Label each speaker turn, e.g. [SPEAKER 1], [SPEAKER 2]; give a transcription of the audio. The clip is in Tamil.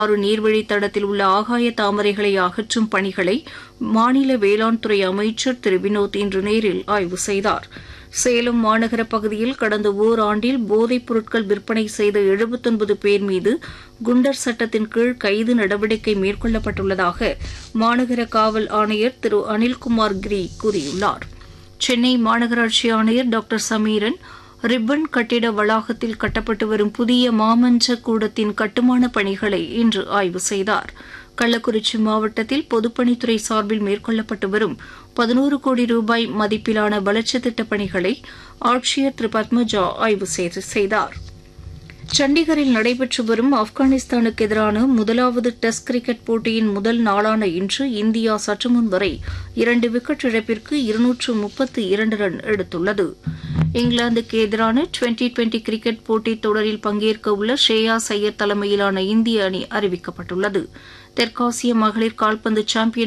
[SPEAKER 1] ஆறு நீர்வழித்தடத்தில் உள்ள ஆகாய தாமரைகளை அகற்றும் பணிகளை மாநில வேளாண் துறை அமைச்சர் திரு வினோத் இன்று நேரில் ஆய்வு செய்தார் சேலம் மாநகர பகுதியில் கடந்த ஓராண்டில் போதைப் பொருட்கள் விற்பனை செய்த எழுபத்தொன்பது பேர் மீது குண்டர் சட்டத்தின் கீழ் கைது நடவடிக்கை மேற்கொள்ளப்பட்டுள்ளதாக மாநகர காவல் ஆணையர் திரு அனில்குமார் கிரி கூறியுள்ளார் சென்னை மாநகராட்சி ஆணையர் டாக்டர் சமீரன் ரிப்பன் கட்டிட வளாகத்தில் கட்டப்பட்டு வரும் புதிய மாமன்ற கூடத்தின் கட்டுமான பணிகளை இன்று ஆய்வு செய்தார் கள்ளக்குறிச்சி மாவட்டத்தில் பொதுப்பணித்துறை சார்பில் மேற்கொள்ளப்பட்டு வரும் பதினோரு கோடி ரூபாய் மதிப்பிலான வளர்ச்சித் திட்டப் பணிகளை ஆட்சியர் திரு பத்மஜா ஆய்வு செய்தார் சண்டிகரில் நடைபெற்று வரும் ஆப்கானிஸ்தானுக்கு எதிரான முதலாவது டெஸ்ட் கிரிக்கெட் போட்டியின் முதல் நாளான இன்று இந்தியா சற்றுமுன் வரை இரண்டு விக்கெட் இழப்பிற்கு இருநூற்று முப்பத்து இரண்டு ரன் எடுத்துள்ளது இங்கிலாந்துக்கு எதிரான டுவெண்டி டுவெண்டி கிரிக்கெட் போட்டித் தொடரில் பங்கேற்க உள்ள ஷ்ரேயா சையர் தலைமையிலான இந்திய அணி அறிவிக்கப்பட்டுள்ளது தெற்காசிய மகளிர் கால்பந்து சாம்பியன்